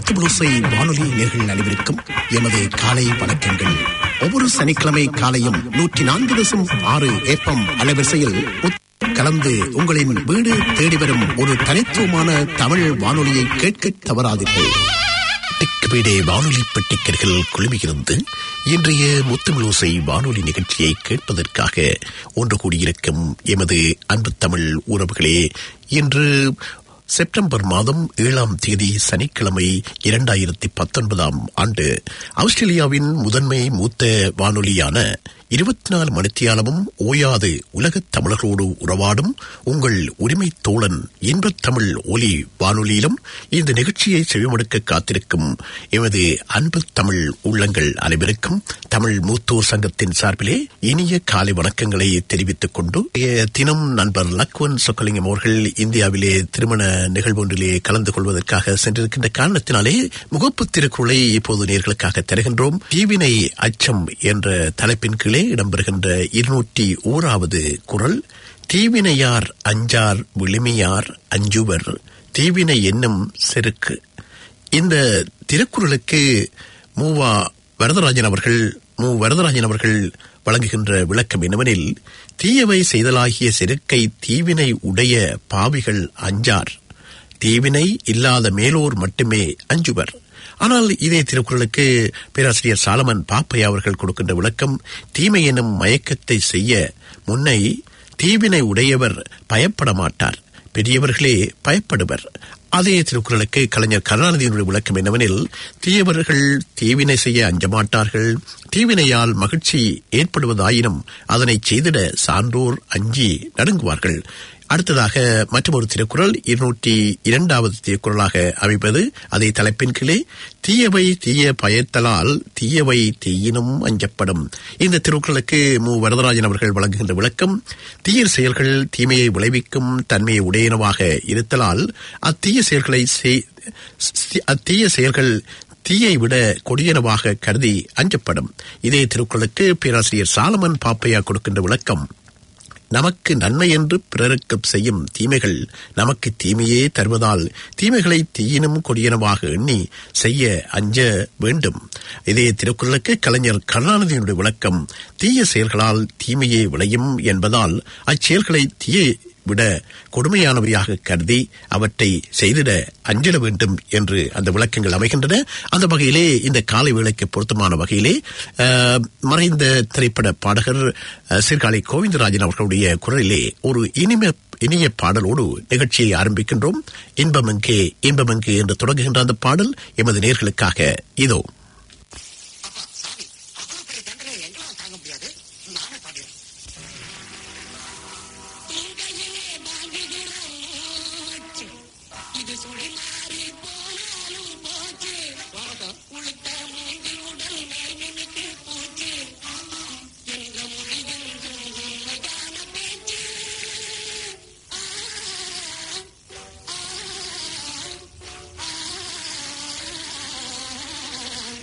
முத்துபுளுசை வானொலி நேர்கள் அனைவருக்கும் எமது காலை வணக்கங்கள் ஒவ்வொரு சனிக்கிழமை காலையும் நூற்றி நான்கு தசம் ஆறு ஏப்பம் அலைவரிசையில் முத்- கலந்து உங்களின் வீடு தேடி வரும் ஒரு தனித்துவமான தமிழ் வானொலியை கேட்க தவறாதீர்கள் வீடே வானொலி பெட்டிக்கர்கள் குழுமியிருந்து இன்றைய முத்துமிழோசை வானொலி நிகழ்ச்சியை கேட்பதற்காக ஒன்று கூடியிருக்கும் எமது அன்பு தமிழ் உறவுகளே இன்று செப்டம்பர் மாதம் ஏழாம் தேதி சனிக்கிழமை இரண்டாயிரத்தி பத்தொன்பதாம் ஆண்டு ஆஸ்திரேலியாவின் முதன்மை மூத்த வானொலியான இருபத்தி நாலு மணித்தியாலமும் ஓயாது உலகத் தமிழர்களோடு உறவாடும் உங்கள் உரிமை தோழன் இன்பத் தமிழ் ஒலி வானொலியிலும் இந்த நிகழ்ச்சியை செவிமடுக்க காத்திருக்கும் எமது அன்பு தமிழ் உள்ளங்கள் அனைவருக்கும் தமிழ் மூத்தோர் சங்கத்தின் சார்பிலே இனிய காலை வணக்கங்களை தெரிவித்துக் கொண்டு இன்றைய தினம் நண்பர் லக்வன் சொக்கலிங்கம் அவர்கள் இந்தியாவிலே திருமண நிகழ்வொன்றிலே கலந்து கொள்வதற்காக சென்றிருக்கின்ற காரணத்தினாலே முகப்பு திருக்குறளை இப்போது நேர்களுக்காக தருகின்றோம் தீவினை அச்சம் என்ற தலைப்பின் கீழே இடம்பெறுகின்ற இருநூற்றி ஓராவது குறள் தீவினையார் அஞ்சார் விளிமியார் அஞ்சுவர் தீவினை என்னும் செருக்கு இந்த திருக்குறளுக்கு மூவா வரதராஜன் அவர்கள் மு வரதராஜன் அவர்கள் வழங்குகின்ற விளக்கம் என்னவெனில் தீயவை செய்தலாகிய செருக்கை தீவினை உடைய பாவிகள் அஞ்சார் தீவினை இல்லாத மேலோர் மட்டுமே அஞ்சுவர் ஆனால் இதே திருக்குறளுக்கு பேராசிரியர் சாலமன் பாப்பையா அவர்கள் கொடுக்கின்ற விளக்கம் தீமை எனும் மயக்கத்தை செய்ய முன்னை தீவினை உடையவர் பயப்பட மாட்டார் பெரியவர்களே பயப்படுவர் அதே திருக்குறளுக்கு கலைஞர் கருணாநிதியினுடைய விளக்கம் என்னவெனில் தீயவர்கள் தீவினை செய்ய அஞ்சமாட்டார்கள் தீவினையால் மகிழ்ச்சி ஏற்படுவதாயினும் அதனை செய்திட சான்றோர் அஞ்சி நடுங்குவார்கள் அடுத்ததாக மற்றொரு திருக்குறள் இருநூற்றி இரண்டாவது திருக்குறளாக அமைப்பது அதே தலைப்பின் கீழே தீயவை தீய பயத்தலால் தீயவை தீயினும் அஞ்சப்படும் இந்த திருக்குறளுக்கு மு வரதராஜன் அவர்கள் வழங்குகின்ற விளக்கம் தீய செயல்கள் தீமையை விளைவிக்கும் தன்மையை உடையனவாக இருத்தலால் அத்தீய செயல்களை செய்- சி- அத்தீய செயல்கள் தீயை விட கொடியனவாக கருதி அஞ்சப்படும் இதே திருக்குறளுக்கு பேராசிரியர் சாலமன் பாப்பையா கொடுக்கின்ற விளக்கம் நமக்கு நன்மை என்று பிறருக்கு செய்யும் தீமைகள் நமக்கு தீமையே தருவதால் தீமைகளை தீயினும் கொடியனவாக எண்ணி செய்ய அஞ்ச வேண்டும் இதே திருக்குறளுக்கு கலைஞர் கருணாநிதியினுடைய விளக்கம் தீய செயல்களால் தீமையே விளையும் என்பதால் அச்செயல்களை தீய விட கொடுமையானவையாக கருதி அவற்றை செய்திட அஞ்சிட வேண்டும் என்று அந்த விளக்கங்கள் அமைகின்றன அந்த வகையிலே இந்த காலை வேளைக்கு பொருத்தமான வகையிலே அஹ், மறைந்த திரைப்பட பாடகர் அஹ், சீர்காழி கோவிந்தராஜன் அவர்களுடைய குரலிலே ஒரு இனிம இனிய பாடலோடு நிகழ்ச்சியை ஆரம்பிக்கின்றோம் இன்பமெங்கே இன்பமெங்கே என்று தொடங்குகின்ற அந்த பாடல் எமது நேர்களுக்காக இதோ ஆ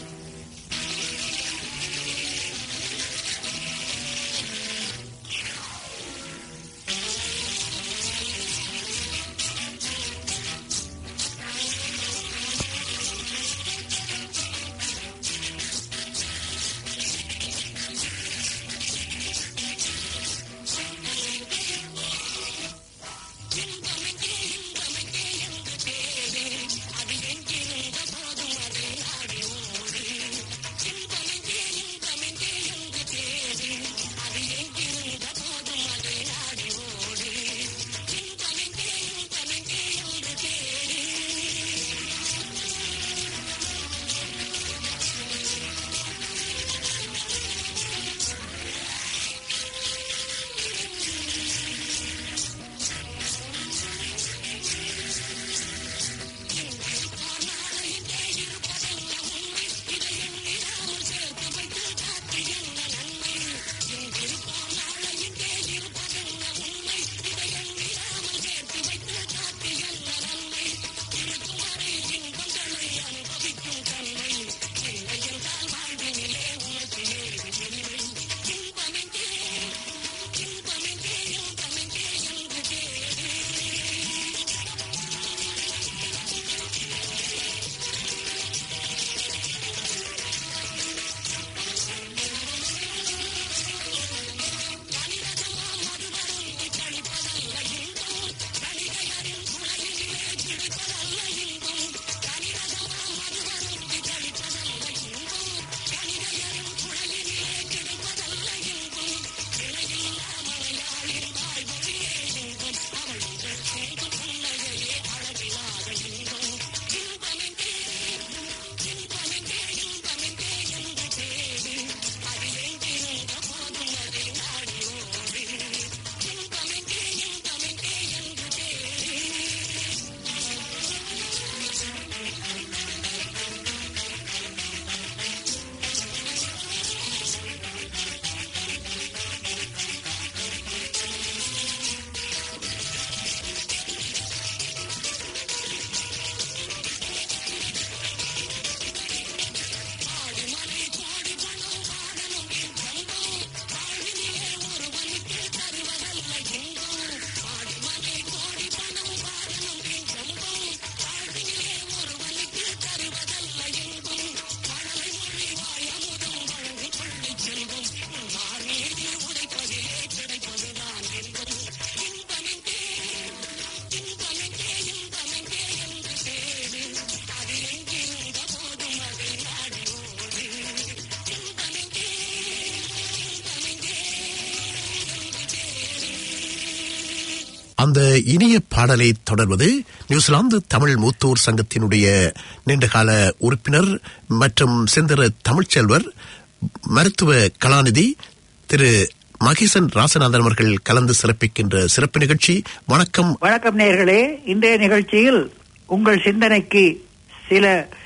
அந்த இனிய பாடலை தொடர்வது நியூசிலாந்து தமிழ் மூத்தோர் சங்கத்தினுடைய நீண்டகால உறுப்பினர் மற்றும் செந்தர தமிழ்ச்செல்வர் மருத்துவ கலாநிதி திரு மகேசன் ராசநாதன் அவர்கள் கலந்து சிறப்பிக்கின்ற சிறப்பு நிகழ்ச்சி வணக்கம் வணக்கம் நேர்களே இன்றைய நிகழ்ச்சியில் உங்கள் சிந்தனைக்கு சில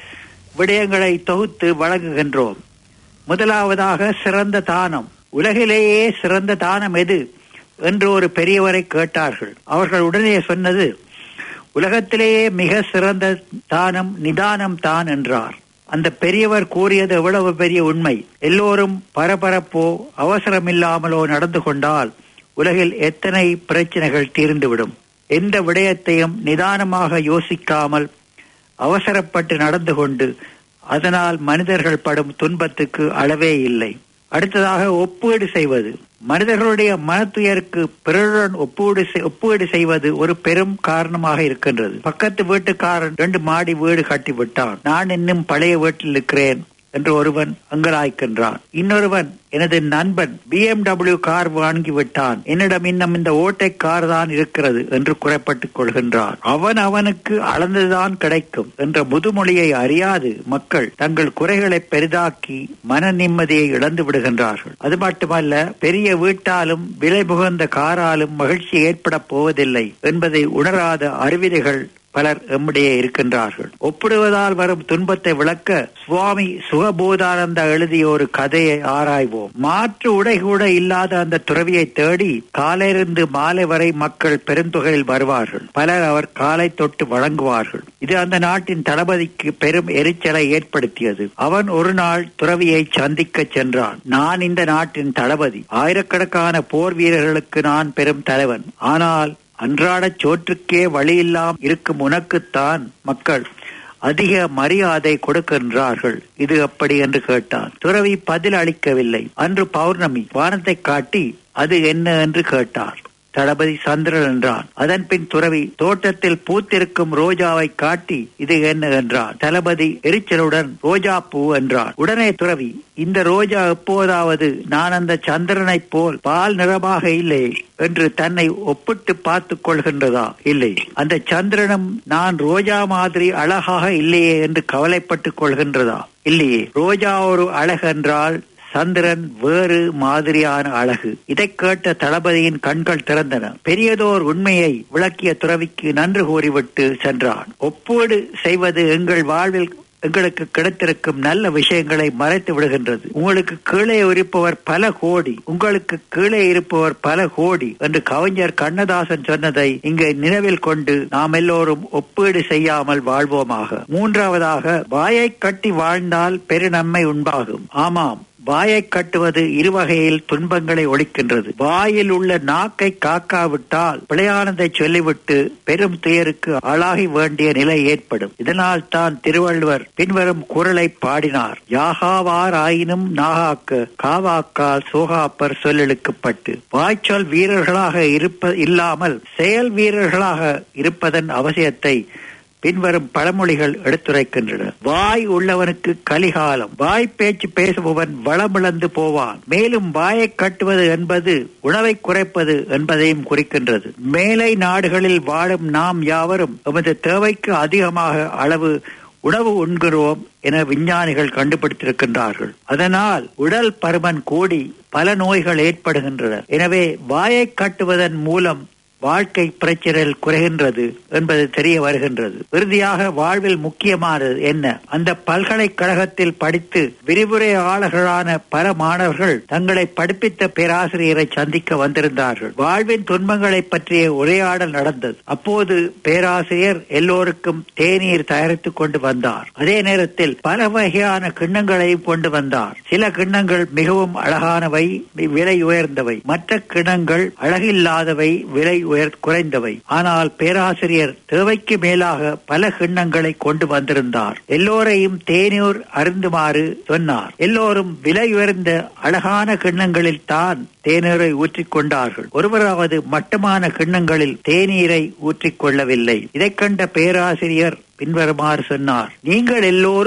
விடயங்களை தொகுத்து வழங்குகின்றோம் முதலாவதாக சிறந்த தானம் உலகிலேயே சிறந்த தானம் எது என்று ஒரு பெரியவரை கேட்டார்கள் அவர்கள் உடனே சொன்னது உலகத்திலேயே மிக சிறந்த தானம் நிதானம் தான் என்றார் அந்த பெரியவர் கூறியது எவ்வளவு பெரிய உண்மை எல்லோரும் பரபரப்போ அவசரமில்லாமலோ நடந்து கொண்டால் உலகில் எத்தனை பிரச்சனைகள் தீர்ந்துவிடும் எந்த விடயத்தையும் நிதானமாக யோசிக்காமல் அவசரப்பட்டு நடந்து கொண்டு அதனால் மனிதர்கள் படும் துன்பத்துக்கு அளவே இல்லை அடுத்ததாக ஒப்பீடு செய்வது மனிதர்களுடைய மனத்துயருக்கு பிறருடன் ஒப்பீடு ஒப்பீடு செய்வது ஒரு பெரும் காரணமாக இருக்கின்றது பக்கத்து வீட்டுக்காரன் ரெண்டு மாடி வீடு கட்டி விட்டான் நான் இன்னும் பழைய வீட்டில் இருக்கிறேன் என்று ஒருவன் அங்கலாய்க்கின்றான் இன்னொருவன் எனது நண்பன் பிஎம்டபிள்யூ கார் வாங்கி விட்டான் என்னிடம் இன்னும் இந்த ஓட்டை கார் தான் இருக்கிறது என்று குறைப்பட்டுக் கொள்கின்றான் அவன் அவனுக்கு அளந்துதான் கிடைக்கும் என்ற முதுமொழியை அறியாது மக்கள் தங்கள் குறைகளை பெரிதாக்கி மன நிம்மதியை இழந்து விடுகின்றார்கள் அது மட்டுமல்ல பெரிய வீட்டாலும் விலை புகழ்ந்த காராலும் மகிழ்ச்சி ஏற்பட போவதில்லை என்பதை உணராத அறிவிதைகள் பலர் எம்மிடையே இருக்கின்றார்கள் ஒப்பிடுவதால் வரும் துன்பத்தை விளக்க சுவாமி சுகபோதானந்த எழுதிய ஒரு கதையை ஆராய்வோம் மாற்று உடை கூட இல்லாத அந்த துறவியை தேடி காலையிலிருந்து மாலை வரை மக்கள் பெருந்தொகையில் வருவார்கள் பலர் அவர் காலை தொட்டு வழங்குவார்கள் இது அந்த நாட்டின் தளபதிக்கு பெரும் எரிச்சலை ஏற்படுத்தியது அவன் ஒரு நாள் துறவியை சந்திக்க சென்றான் நான் இந்த நாட்டின் தளபதி ஆயிரக்கணக்கான போர் வீரர்களுக்கு நான் பெரும் தலைவன் ஆனால் அன்றாட சோற்றுக்கே வழியில்லாம் இருக்கும் உனக்குத்தான் மக்கள் அதிக மரியாதை கொடுக்கின்றார்கள் இது அப்படி என்று கேட்டான் துறவி பதில் அளிக்கவில்லை அன்று பௌர்ணமி வானத்தை காட்டி அது என்ன என்று கேட்டார் தளபதி சந்திரன் என்றான் அதன் பின் துறவி தோட்டத்தில் பூத்திருக்கும் ரோஜாவை காட்டி இது என்ன என்றான் தளபதி எரிச்சலுடன் ரோஜா பூ என்றான் உடனே துறவி இந்த ரோஜா எப்போதாவது நான் அந்த சந்திரனைப் போல் பால் நிறமாக இல்லை என்று தன்னை ஒப்பிட்டு பார்த்து கொள்கின்றதா இல்லை அந்த சந்திரனும் நான் ரோஜா மாதிரி அழகாக இல்லையே என்று கவலைப்பட்டுக் கொள்கின்றதா இல்லையே ரோஜா ஒரு அழகென்றால் சந்திரன் வேறு மாதிரியான அழகு இதை கேட்ட தளபதியின் கண்கள் திறந்தன பெரியதோர் உண்மையை விளக்கிய துறவிக்கு நன்று கூறிவிட்டு சென்றான் ஒப்பீடு செய்வது எங்கள் வாழ்வில் எங்களுக்கு கிடைத்திருக்கும் நல்ல விஷயங்களை மறைத்து விடுகின்றது உங்களுக்கு கீழே இருப்பவர் பல கோடி உங்களுக்கு கீழே இருப்பவர் பல கோடி என்று கவிஞர் கண்ணதாசன் சொன்னதை இங்கே நினைவில் கொண்டு நாம் எல்லோரும் ஒப்பீடு செய்யாமல் வாழ்வோமாக மூன்றாவதாக வாயை கட்டி வாழ்ந்தால் பெருநன்மை உண்டாகும் ஆமாம் வாயை கட்டுவது இருவகையில் துன்பங்களை ஒழிக்கின்றது வாயில் உள்ள நாக்கை காக்காவிட்டால் பிழையானதை சொல்லிவிட்டு பெரும் துயருக்கு ஆளாகி வேண்டிய நிலை ஏற்படும் இதனால் தான் திருவள்ளுவர் பின்வரும் குரலை பாடினார் யாகாவார் ஆயினும் நாகாக்க காவாக்கால் சோகாப்பர் சொல்லெழுக்கப்பட்டு வாய்ச்சொல் வீரர்களாக இருப்ப இல்லாமல் செயல் வீரர்களாக இருப்பதன் அவசியத்தை பின்வரும் பழமொழிகள் எடுத்துரைக்கின்றன வாய் உள்ளவனுக்கு கலிகாலம் வாய் பேச்சு பேசுபவன் வளமிழந்து போவான் மேலும் வாயை கட்டுவது என்பது உணவை குறைப்பது என்பதையும் குறிக்கின்றது மேலை நாடுகளில் வாழும் நாம் யாவரும் எமது தேவைக்கு அதிகமாக அளவு உணவு உண்கிறோம் என விஞ்ஞானிகள் கண்டுபிடித்திருக்கின்றார்கள் அதனால் உடல் பருமன் கூடி பல நோய்கள் ஏற்படுகின்றன எனவே வாயை கட்டுவதன் மூலம் வாழ்க்கை பிரச்சனைகள் குறைகின்றது என்பது தெரிய வருகின்றது இறுதியாக வாழ்வில் முக்கியமானது என்ன அந்த பல்கலைக்கழகத்தில் படித்து விரிவுரையாளர்களான பல மாணவர்கள் தங்களை படிப்பித்த பேராசிரியரை சந்திக்க வந்திருந்தார்கள் வாழ்வின் துன்பங்களை பற்றிய உரையாடல் நடந்தது அப்போது பேராசிரியர் எல்லோருக்கும் தேநீர் தயாரித்துக் கொண்டு வந்தார் அதே நேரத்தில் பல வகையான கிண்ணங்களையும் கொண்டு வந்தார் சில கிண்ணங்கள் மிகவும் அழகானவை விலை உயர்ந்தவை மற்ற கிண்ணங்கள் அழகில்லாதவை விலை உயர் குறைந்தவை ஆனால் பேராசிரியர் தேவைக்கு மேலாக பல கிண்ணங்களை கொண்டு வந்திருந்தார் எல்லோரையும் தேநீர் அருந்துமாறு சொன்னார் எல்லோரும் விலை உயர்ந்த அழகான கிண்ணங்களில் தான் தேநீரை ஊற்றிக் கொண்டார்கள் ஒருவராவது மட்டமான கிண்ணங்களில் தேநீரை ஊற்றிக் கொள்ளவில்லை இதைக் கண்ட பேராசிரியர் பின்வருமாறு சொன்னார் நீங்கள் எல்லோரும்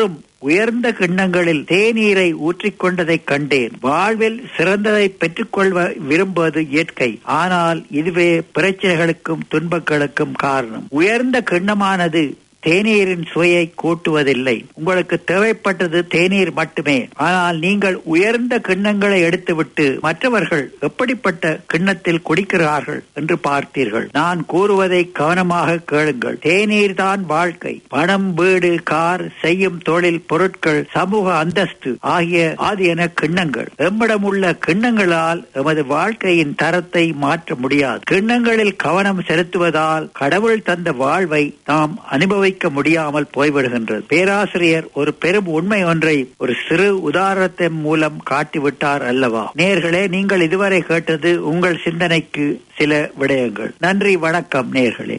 உயர்ந்த கிண்ணங்களில் தேநீரை ஊற்றிக்கொண்டதைக் கண்டேன் வாழ்வில் சிறந்ததை பெற்றுக்கொள்வ விரும்புவது இயற்கை ஆனால் இதுவே பிரச்சனைகளுக்கும் துன்பங்களுக்கும் காரணம் உயர்ந்த கிண்ணமானது தேநீரின் சுவையை கூட்டுவதில்லை உங்களுக்கு தேவைப்பட்டது தேநீர் மட்டுமே ஆனால் நீங்கள் உயர்ந்த கிண்ணங்களை எடுத்துவிட்டு மற்றவர்கள் எப்படிப்பட்ட கிண்ணத்தில் குடிக்கிறார்கள் என்று பார்த்தீர்கள் நான் கூறுவதை கவனமாக கேளுங்கள் தேநீர் தான் வாழ்க்கை பணம் வீடு கார் செய்யும் தொழில் பொருட்கள் சமூக அந்தஸ்து ஆகிய ஆதியன கிண்ணங்கள் எம்மிடம் உள்ள கிண்ணங்களால் எமது வாழ்க்கையின் தரத்தை மாற்ற முடியாது கிண்ணங்களில் கவனம் செலுத்துவதால் கடவுள் தந்த வாழ்வை நாம் அனுபவிக்க முடியாமல் போய்விடுகின்றது பேராசிரியர் ஒரு பெரும் உண்மை ஒன்றை ஒரு சிறு உதாரணத்தின் மூலம் காட்டிவிட்டார் அல்லவா நேர்களே நீங்கள் இதுவரை கேட்டது உங்கள் சிந்தனைக்கு சில விடயங்கள் நன்றி வணக்கம் நேர்களே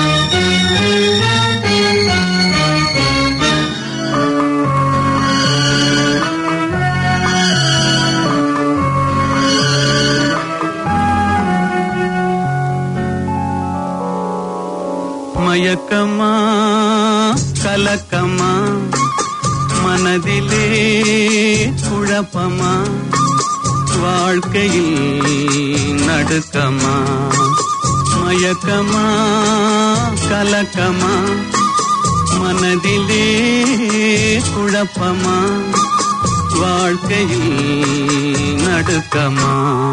மயக்கமா கலக்கமா மனதிலே குழப்பமா வாழ்க்கையில் நடுக்கமா மயக்கமா கலக்கமா மனதிலே குழப்பமா வாழ்க்கையில் நடுக்கமா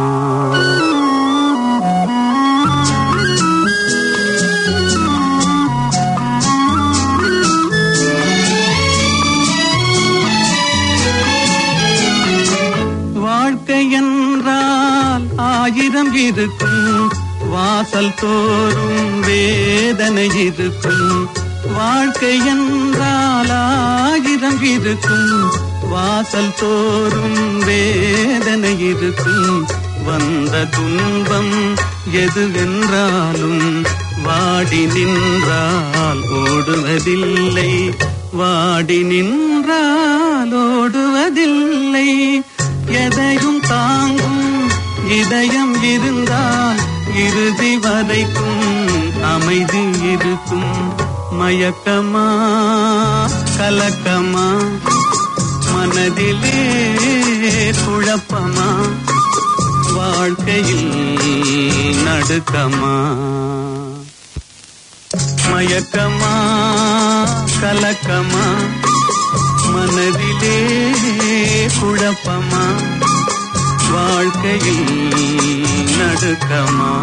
வாழ்க்கை என்றால் ஆயிரம் இருக்கும் வாசல் தோறும் வேதனை இருக்கும் வாழ்க்கை என்றால் ஆயிரம் இருக்கும் வாசல் தோறும் வேதனை இருக்கும் வந்த துன்பம் எதுவென்றாலும் வாடி நின்றால் ஓடுவதில்லை வாடி நின்றால் ஓடுவதில்லை எதையும் தாங்கும் இதயம் இருந்தால் இறுதி வரைக்கும் அமைதி இருக்கும் மயக்கமா கலக்கமா மனதிலே குழப்பமா வாழ்க்கையில் நடுக்கமா மயக்கமா கலக்கமா மனதிலே குழப்பமா வாழ்க்கையில் நடுக்கமா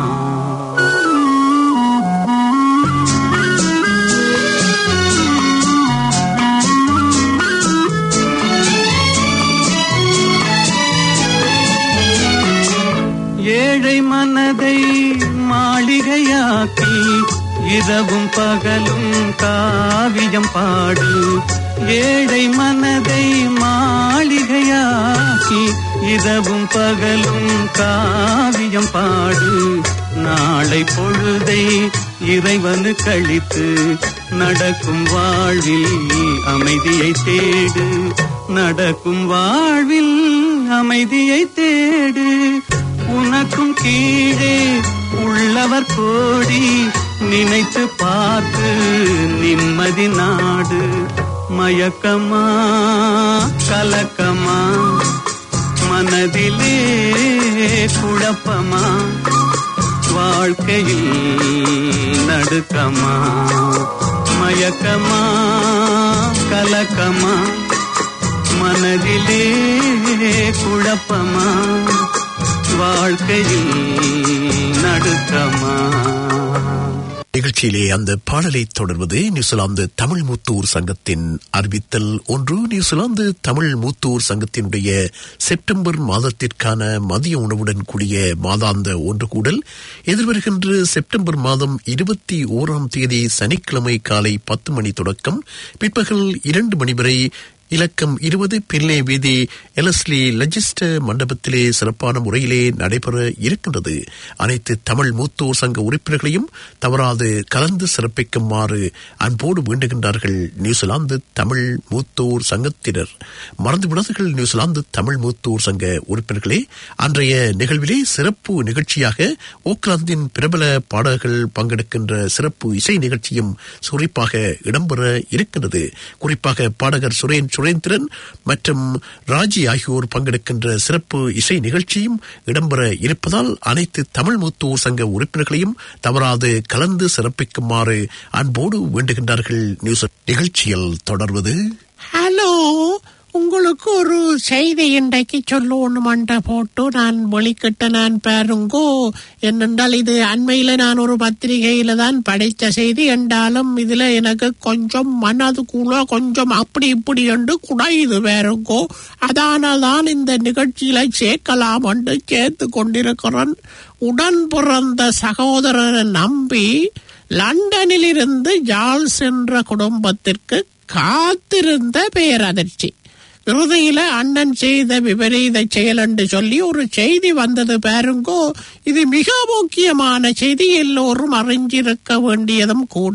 ஏழை மனதை மாளிகையாக்கி இரவும் பகலும் காவியம் பாடு ஏழை மனதை மாளிகையாக்கி இரவும் பகலும் காவியம் பாடு நாளை பொழுதை இறைவனு கழித்து நடக்கும் வாழ்வில் அமைதியை தேடு நடக்கும் வாழ்வில் அமைதியை தேடு உனக்கும் கீழே உள்ளவர் கோடி நினைத்து பார்த்து நிம்மதி நாடு மயக்கமா கலக்கமா மனதிலே குழப்பமா வாழ்க்கையில் நடுக்கமா மயக்கமா கலக்கமா மனதிலே குழப்பமா வாழ்க்கையில் நடுக்கமா நிகழ்ச்சியிலே அந்த பாடலை தொடர்வது நியூசிலாந்து தமிழ் மூத்தூர் சங்கத்தின் அறிவித்தல் ஒன்று நியூசிலாந்து தமிழ் மூத்தூர் சங்கத்தினுடைய செப்டம்பர் மாதத்திற்கான மதிய உணவுடன் கூடிய மாதாந்த ஒன்று கூடல் எதிர்வருகின்ற செப்டம்பர் மாதம் இருபத்தி ஓராம் தேதி சனிக்கிழமை காலை பத்து மணி தொடக்கம் பிற்பகல் இரண்டு மணி வரை இலக்கம் இருபது பிள்ளை வீதி எலஸ்லி லெஜிஸ்டர் மண்டபத்திலே சிறப்பான முறையிலே நடைபெற இருக்கின்றது அனைத்து தமிழ் மூத்தோர் சங்க உறுப்பினர்களையும் தவறாது கலந்து சிறப்பிக்குமாறு அன்போடு வேண்டுகின்றார்கள் நியூசிலாந்து தமிழ் மூத்தோர் சங்கத்தினர் மறந்துவிடாதீர்கள் நியூசிலாந்து தமிழ் மூத்தோர் சங்க உறுப்பினர்களே அன்றைய நிகழ்விலே சிறப்பு நிகழ்ச்சியாக ஓக்லாந்தின் பிரபல பாடகர்கள் பங்கெடுக்கின்ற சிறப்பு இசை நிகழ்ச்சியும் குறிப்பாக இடம்பெற இருக்கின்றது குறிப்பாக பாடகர் சுரேன் சுரேந்திரன் மற்றும் ராஜி ஆகியோர் பங்கெடுக்கின்ற சிறப்பு இசை நிகழ்ச்சியும் இடம்பெற இருப்பதால் அனைத்து தமிழ் மூத்தோர் சங்க உறுப்பினர்களையும் தவறாது கலந்து சிறப்பிக்குமாறு அன்போடு வேண்டுகின்றார்கள் நியூஸ் நிகழ்ச்சியில் தொடர்வது ஹலோ உங்களுக்கு ஒரு செய்தி இன்றைக்கு சொல்லணுமன்ற போட்டு நான் வெளிக்கிட்ட நான் பாருங்கோ என்னென்றால் இது அண்மையில நான் ஒரு பத்திரிகையில தான் படித்த செய்தி என்றாலும் இதுல எனக்கு கொஞ்சம் மனதுக்குள்ள கொஞ்சம் அப்படி இப்படி என்று குடையுது வேறுங்கோ அதனால் தான் இந்த நிகழ்ச்சியில சேர்க்கலாம் என்று சேர்த்து கொண்டிருக்கிறேன் உடன் பிறந்த சகோதரனை நம்பி லண்டனிலிருந்து யாழ் சென்ற குடும்பத்திற்கு காத்திருந்த பேரதிர்ச்சி இறுதியில அண்ணன் செய்த விபரீத செயல் என்று சொல்லி ஒரு செய்தி வந்தது பாருங்கோ இது மிக முக்கியமான செய்தி எல்லோரும் அறிஞ்சிருக்க வேண்டியதும் கூட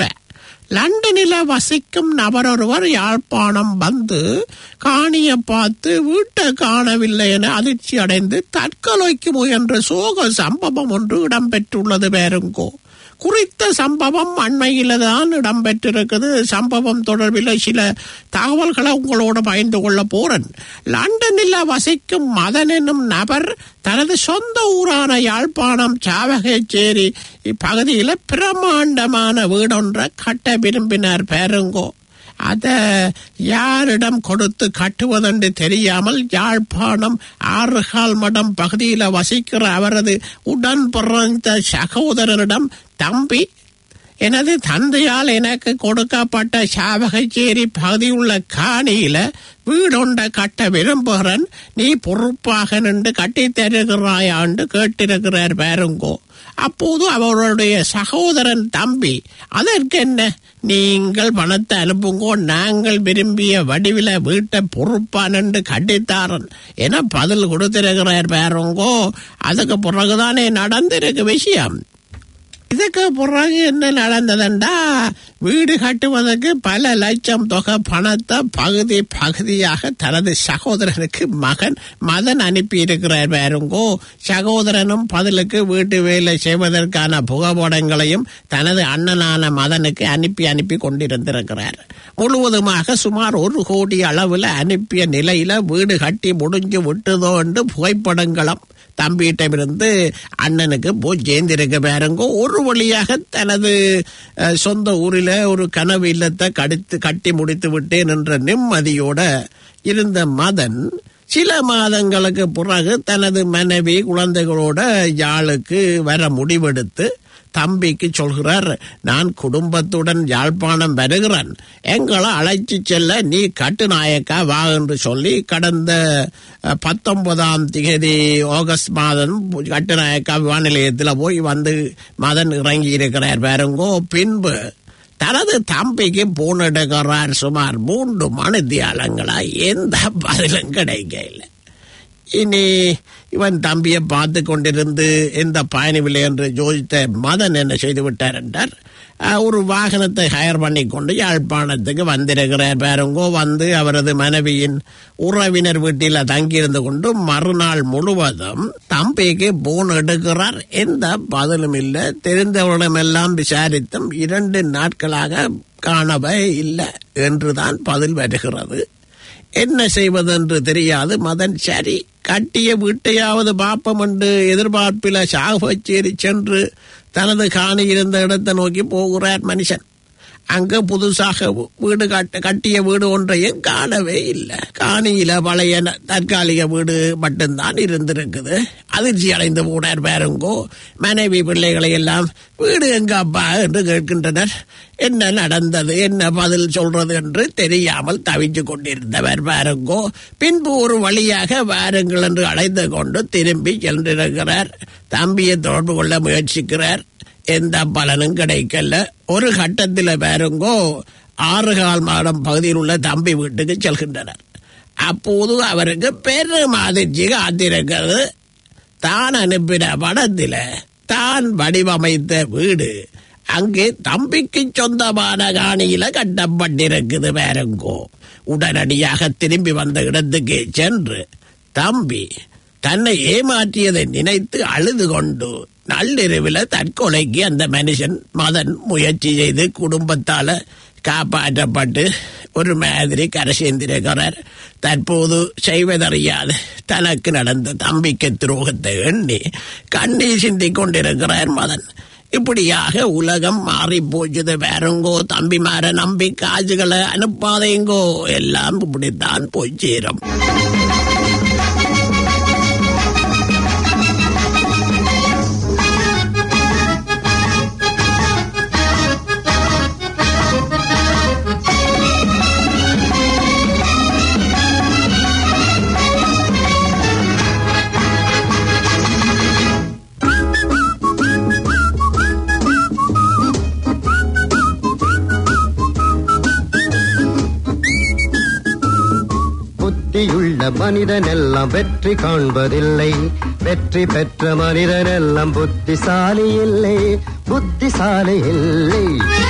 லண்டனில வசிக்கும் நபர் ஒருவர் யாழ்ப்பாணம் வந்து காணிய பார்த்து வீட்டை காணவில்லை என அதிர்ச்சி அடைந்து தற்கொலைக்கு முயன்ற சோக சம்பவம் ஒன்று இடம்பெற்றுள்ளது பேருங்கோ குறித்த சம்பவம் அண்மையில தான் இடம்பெற்றிருக்குது சம்பவம் தொடர்பில் சில தகவல்களை உங்களோட பகிர்ந்து கொள்ள போறேன் லண்டனில் வசிக்கும் மதன் என்னும் நபர் தனது சொந்த ஊரான யாழ்ப்பாணம் சாவகச்சேரி இப்பகுதியில் பிரமாண்டமான வீடொன்றை கட்ட விரும்பினார் பேருங்கோ அத யாரிடம் கொடுத்து கட்டுவதென்று தெரியாமல் யாழ்ப்பாணம் ஆறுகால் மடம் பகுதியில் வசிக்கிற அவரது உடன் பிறந்த சகோதரரிடம் தம்பி எனது தந்தையால் எனக்கு கொடுக்கப்பட்ட சாவகச்சேரி பகுதியுள்ள காணியில வீடொண்ட கட்ட விரும்புகிறேன் நீ பொறுப்பாக நின்று கட்டித் தருகிறாயாண்டு கேட்டிருக்கிறார் பாருங்கோ அப்போது அவருடைய சகோதரன் தம்பி அதற்கென்ன நீங்கள் பணத்தை அனுப்புங்கோ நாங்கள் விரும்பிய வடிவில வீட்டை பொறுப்பா நின்று கட்டித்தாரன் என பதில் கொடுத்திருக்கிறார் பாருங்கோ அதுக்கு பிறகுதானே நடந்திருக்கு விஷயம் இதுக்கு பிறகு என்ன நடந்ததுண்டா வீடு கட்டுவதற்கு பல லட்சம் தொகை பணத்தை பகுதி பகுதியாக தனது சகோதரனுக்கு மகன் மதன் அனுப்பி இருக்கிறார் பாருங்கோ சகோதரனும் பதிலுக்கு வீட்டு வேலை செய்வதற்கான புகைப்படங்களையும் தனது அண்ணனான மதனுக்கு அனுப்பி அனுப்பி கொண்டிருந்திருக்கிறார் முழுவதுமாக சுமார் ஒரு கோடி அளவில் அனுப்பிய நிலையில வீடு கட்டி முடிஞ்சு விட்டதோ என்று புகைப்படங்களும் தம்பியிட்டமிருந்து அண்ணனுக்கு போய் சேர்ந்திருக்க பாருங்க ஒரு வழியாக தனது அஹ், சொந்த ஊரில் ஒரு கனவு இல்லத்தை கடித்து கட்டி முடித்து விட்டேன் என்ற நிம்மதியோட இருந்த மதன் சில மாதங்களுக்கு பிறகு தனது மனைவி குழந்தைகளோட யாழுக்கு வர முடிவெடுத்து தம்பிக்கு சொல்கிறார் நான் குடும்பத்துடன் யாழ்ப்பாணம் வருகிறேன் எங்களை அழைச்சி செல்ல நீ கட்டுநாயக்கா வா என்று சொல்லி கடந்த அஹ், பத்தொன்பதாம் திகதி ஆகஸ்ட் மாதம் கட்டுநாயக்கா விமான நிலையத்தில் போய் வந்து மதன் இறங்கி இருக்கிறார் பாருங்கோ பின்பு தனது தம்பிக்கு போன் எடுக்கிறார் சுமார் மூன்று மணித்தியாலங்களா எந்த பதிலும் கிடைக்கல இனி இவன் தம்பியை பார்த்து கொண்டிருந்து எந்த பயணமில்லை என்று யோசித்த மதன் என்ன செய்து விட்டார் என்றார் அஹ், ஒரு வாகனத்தை ஹயர் பண்ணி கொண்டு யாழ்ப்பாணத்துக்கு வந்திருக்கிறார் பாருங்கோ வந்து அவரது மனைவியின் உறவினர் வீட்டில் தங்கியிருந்து கொண்டு மறுநாள் முழுவதும் தம்பிக்கு போன் எடுக்கிறார் எந்த பதிலும் இல்லை தெரிந்தவரிடமெல்லாம் விசாரித்தும் இரண்டு நாட்களாக காணவே இல்லை என்றுதான் பதில் வருகிறது என்ன செய்வதென்று தெரியாது மதன் சரி கட்டிய வீட்டையாவது பாப்பம் என்று எதிர்பார்ப்பில சாகுபச்சேரி சென்று தனது காணி இருந்த இடத்தை நோக்கி போகிறார் மனுஷன் அங்க புதுசாக வீடு கட்ட கட்டிய வீடு ஒன்றையும் காணவே இல்லை காணியில பழைய ந- தற்காலிக வீடு மட்டும்தான் இருந்திருக்குது அதிர்ச்சி அடைந்து போனார் பாருங்கோ மனைவி பிள்ளைகளை எல்லாம் வீடு எங்க அப்பா என்று கேட்கின்றனர் என்ன நடந்தது என்ன பதில் சொல்றது என்று தெரியாமல் தவிச்சு கொண்டிருந்தவர் பாருங்கோ பின்பு ஒரு வழியாக வாருங்கள் என்று அழைத்து கொண்டு திரும்பி சென்றிருக்கிறார் தம்பியை தொடர்பு கொள்ள முயற்சிக்கிறார் எந்த பலனும் கிடைக்கல ஒரு கட்டத்தில் பாருங்கோ ஆறுகால் மாடம் பகுதியில் உள்ள தம்பி வீட்டுக்கு செல்கின்றனர் அப்போது அவருக்கு பெரும் அதிர்ச்சி காத்திருக்கிறது தான் அனுப்பின படத்தில் தான் வடிவமைத்த வீடு அங்கே தம்பிக்கு சொந்தமான காணியில கட்டப்பட்டிருக்குது வேறங்கோ உடனடியாக திரும்பி வந்த இடத்துக்கு சென்று தம்பி தன்னை ஏமாற்றியதை நினைத்து அழுது கொண்டு நள்ளிரவில் தற்கொலைக்கு அந்த மனுஷன் மதன் முயற்சி செய்து குடும்பத்தால காப்பாற்றப்பட்டு ஒரு மாதிரி கரை சேர்ந்திருக்கிறார் தற்போது செய்வதறியாது தனக்கு நடந்த தம்பிக்கு துரோகத்தை எண்ணி கண்ணீர் சிந்திக் கொண்டிருக்கிறார் மதன் இப்படியாக உலகம் மாறி போச்சுது வேறுங்கோ தம்பிமார நம்பி காசுகளை அனுப்பாதேங்கோ எல்லாம் இப்படித்தான் போய் சேரும் புத்தியுள்ள மனிதனெல்லாம் வெற்றி காண்பதில்லை வெற்றி பெற்ற மனிதனெல்லாம் புத்திசாலி இல்லை புத்திசாலி இல்லை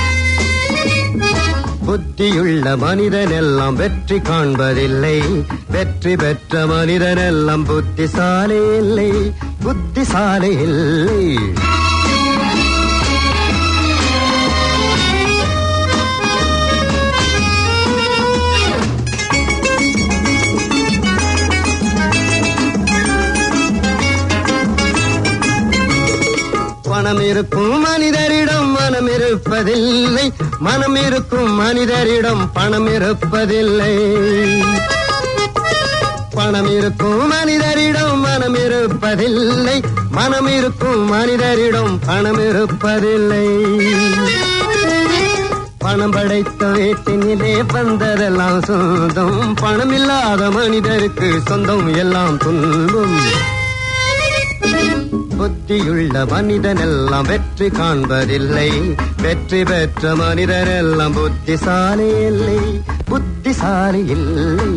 புத்தியுள்ள மனிதனெல்லாம் வெற்றி காண்பதில்லை வெற்றி பெற்ற மனிதனெல்லாம் புத்திசாலி இல்லை புத்திசாலி இல்லை பணம் இருக்கும் மனிதரிடம் மனம் இருப்பதில்லை மனம் இருக்கும் மனிதரிடம் பணம் இருப்பதில்லை பணம் இருக்கும் மனிதரிடம் மனம் இருப்பதில்லை மனம் இருக்கும் மனிதரிடம் பணம் இருப்பதில்லை பணம் படைத்த வீட்டினிலே வந்ததெல்லாம் சொந்தம் பணம் இல்லாத மனிதருக்கு சொந்தம் எல்லாம் துன்பம் புத்தியுள்ள மனிதனெல்லாம் வெற்றி காண்பதில்லை வெற்றி பெற்ற மனிதனெல்லாம் புத்திசாலி இல்லை புத்திசாலி இல்லை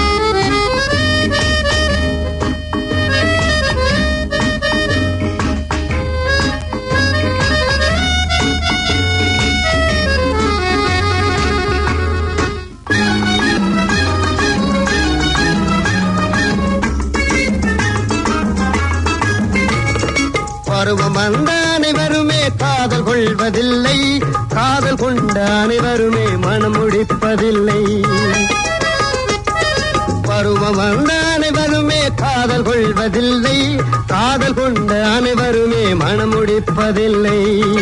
பருவம் வந்த அனைவருமே காதல் கொள்வதில்லை காதல் கொண்ட அனைவருமே மனம் முடிப்பதில்லை பருவம் வந்த அனைவருமே காதல் கொள்வதில்லை காதல் கொண்ட அனைவருமே மனம் முடிப்பதில்லை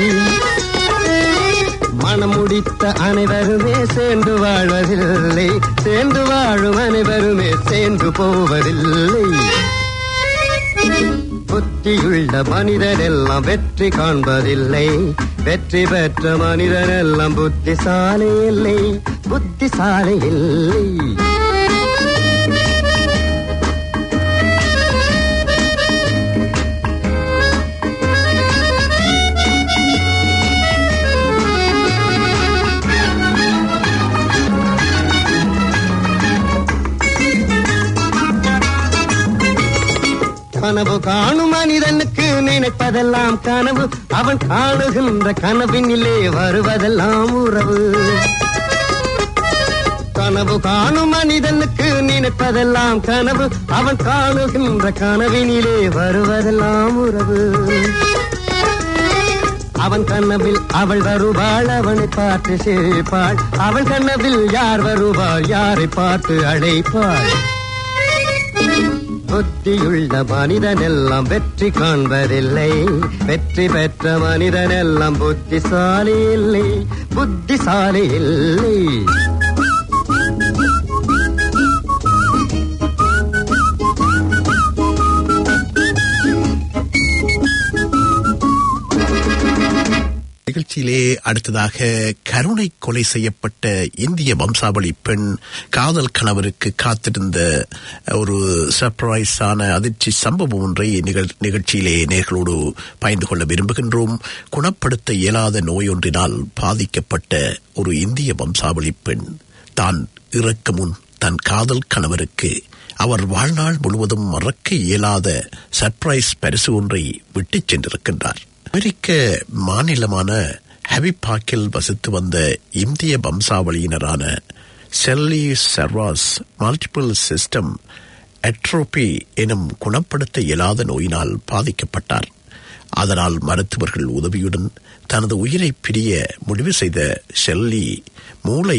மனம் முடித்த அனைவருமே சேர்ந்து வாழ்வதில்லை சேர்ந்து வாழும் அனைவருமே சேர்ந்து போவதில்லை புத்தியுள்ள மனிதனெல்லாம் வெற்றி காண்பதில்லை வெற்றி பெற்ற மனிதனெல்லாம் புத்திசாலி இல்லை புத்திசாலி இல்லை கனவு காணும் மனிதனுக்கு நினைப்பதெல்லாம் கனவு அவன் காணுகின்ற கனவினிலே வருவதெல்லாம் உறவு கனவு காணும் மனிதனுக்கு நினைப்பதெல்லாம் கனவு அவன் காணுகின்ற கனவினிலே வருவதெல்லாம் உறவு அவன் கனவில் அவள் வருவாள் அவனை பார்த்து சிரிப்பாள் அவள் கனவில் யார் வருவாள் யாரை பார்த்து அழைப்பாள் புத்தியுள்ள மனிதனெல்லாம் வெற்றி காண்பதில்லை வெற்றி பெற்ற மனிதனெல்லாம் புத்திசாலி இல்லை புத்திசாலி இல்லை நிகழ்ச்சியிலே அடுத்ததாக கருணை கொலை செய்யப்பட்ட இந்திய வம்சாவளி பெண் காதல் கணவருக்கு காத்திருந்த ஒரு சர்ப்ரைஸான அதிர்ச்சி சம்பவம் ஒன்றை நிகழ் நிகழ்ச்சியிலே நேர்களோடு பகிர்ந்து கொள்ள விரும்புகின்றோம் குணப்படுத்த இயலாத நோயொன்றினால் பாதிக்கப்பட்ட ஒரு இந்திய வம்சாவளி பெண் தான் இறக்க முன் தன் காதல் கணவருக்கு அவர் வாழ்நாள் முழுவதும் மறக்க இயலாத சர்ப்ரைஸ் பரிசு ஒன்றை விட்டுச் சென்றிருக்கின்றார் அமெரிக்க மாநிலமான ஹெவிபாக்கில் வசித்து வந்த இந்திய வம்சாவளியினரான செல்லி செர்வாஸ் மல்டிபிள் சிஸ்டம் அட்ரோபி எனும் குணப்படுத்த இயலாத நோயினால் பாதிக்கப்பட்டார் அதனால் மருத்துவர்கள் உதவியுடன் தனது உயிரை பிரிய முடிவு செய்த ஷெல்லி மூளை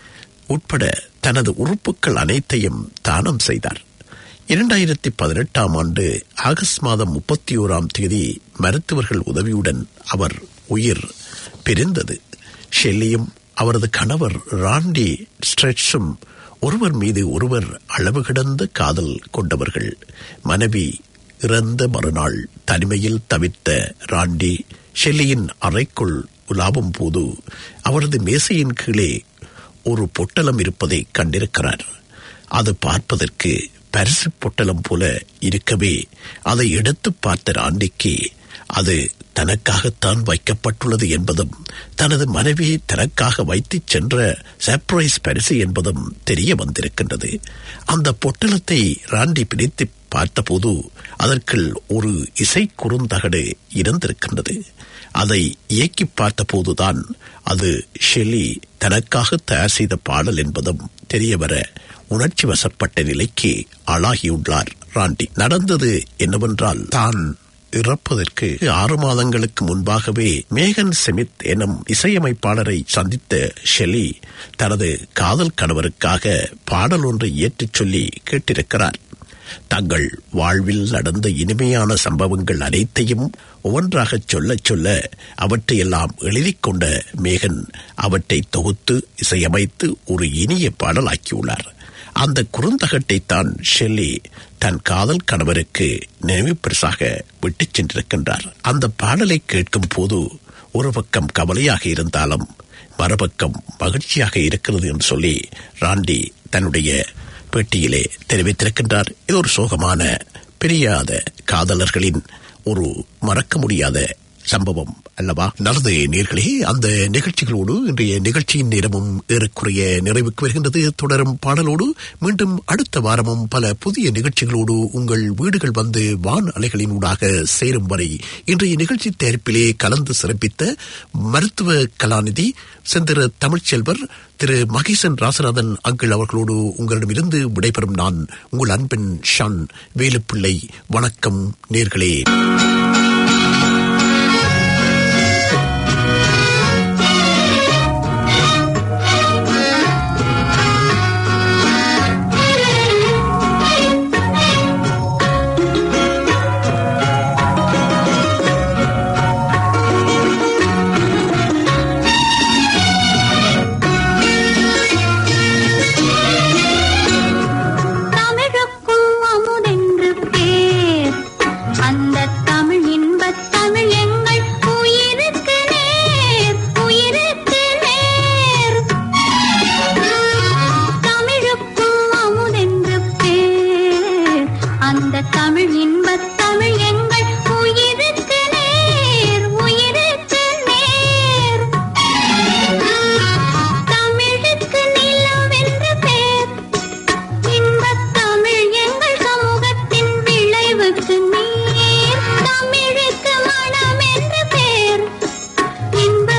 உட்பட தனது உறுப்புகள் அனைத்தையும் தானம் செய்தார் இரண்டாயிரத்தி பதினெட்டாம் ஆண்டு ஆகஸ்ட் மாதம் முப்பத்தி ஓராம் தேதி மருத்துவர்கள் உதவியுடன் அவர் உயிர் பிரிந்தது ஷெல்லியும் அவரது கணவர் ராண்டி ஸ்ட்ரெட்ஸும் ஒருவர் மீது ஒருவர் அளவு கிடந்த காதல் கொண்டவர்கள் மனைவி இறந்த மறுநாள் தனிமையில் தவித்த ராண்டி ஷெல்லியின் அறைக்குள் உலாவும் போது அவரது மேசையின் கீழே ஒரு பொட்டலம் இருப்பதை கண்டிருக்கிறார் அது பார்ப்பதற்கு பரிசு பொட்டலம் போல இருக்கவே அதை எடுத்து பார்த்த ராண்டிக்கு அது தனக்காகத்தான் வைக்கப்பட்டுள்ளது என்பதும் தனது மனைவி தனக்காக வைத்துச் சென்ற சர்ப்ரைஸ் பரிசு என்பதும் தெரிய வந்திருக்கின்றது அந்த பொட்டலத்தை ராண்டி பிடித்து பார்த்தபோது அதற்குள் ஒரு இசை குறுந்தகடு இருந்திருக்கின்றது அதை இயக்கி பார்த்தபோதுதான் அது ஷெல்லி தனக்காக தயார் செய்த பாடல் என்பதும் தெரியவர உணர்ச்சி வசப்பட்ட நிலைக்கு ஆளாகியுள்ளார் ராண்டி நடந்தது என்னவென்றால் தான் இறப்பதற்கு ஆறு மாதங்களுக்கு முன்பாகவே மேகன் செமித் எனும் இசையமைப்பாளரை சந்தித்த ஷெலி தனது காதல் கணவருக்காக பாடல் ஒன்றை இயற்றிச் சொல்லி கேட்டிருக்கிறார் தங்கள் வாழ்வில் நடந்த இனிமையான சம்பவங்கள் அனைத்தையும் ஒவ்வொன்றாகச் சொல்லச் சொல்ல அவற்றையெல்லாம் எழுதிக் கொண்ட மேகன் அவற்றை தொகுத்து இசையமைத்து ஒரு இனிய பாடலாக்கியுள்ளார் அந்த குறுந்தகட்டை தான் ஷெல்லி தன் காதல் கணவருக்கு நினைவு பரிசாக விட்டுச் சென்றிருக்கின்றார் அந்த பாடலை கேட்கும் போது ஒரு பக்கம் கவலையாக இருந்தாலும் மறுபக்கம் மகிழ்ச்சியாக இருக்கிறது என்று சொல்லி ராண்டி தன்னுடைய பேட்டியிலே தெரிவித்திருக்கின்றார் இது ஒரு சோகமான பிரியாத காதலர்களின் ஒரு மறக்க முடியாத சம்பவம் அல்லவா நல்லது நேர்களே அந்த நிகழ்ச்சிகளோடு இன்றைய நிகழ்ச்சியின் நேரமும் ஏறக்குறைய நிறைவுக்கு வருகின்றது தொடரும் பாடலோடு மீண்டும் அடுத்த வாரமும் பல புதிய நிகழ்ச்சிகளோடு உங்கள் வீடுகள் வந்து வான் அலைகளின் ஊடாக சேரும் வரை இன்றைய நிகழ்ச்சி தயாரிப்பிலே கலந்து சிறப்பித்த மருத்துவ கலாநிதி செந்திர தமிழ்ச்செல்வர் திரு மகேசன் ராசநாதன் அங்கிள் அவர்களோடு உங்களிடமிருந்து விடைபெறும் நான் உங்கள் அன்பின் ஷான் வேலுப்பிள்ளை வணக்கம் நேர்களே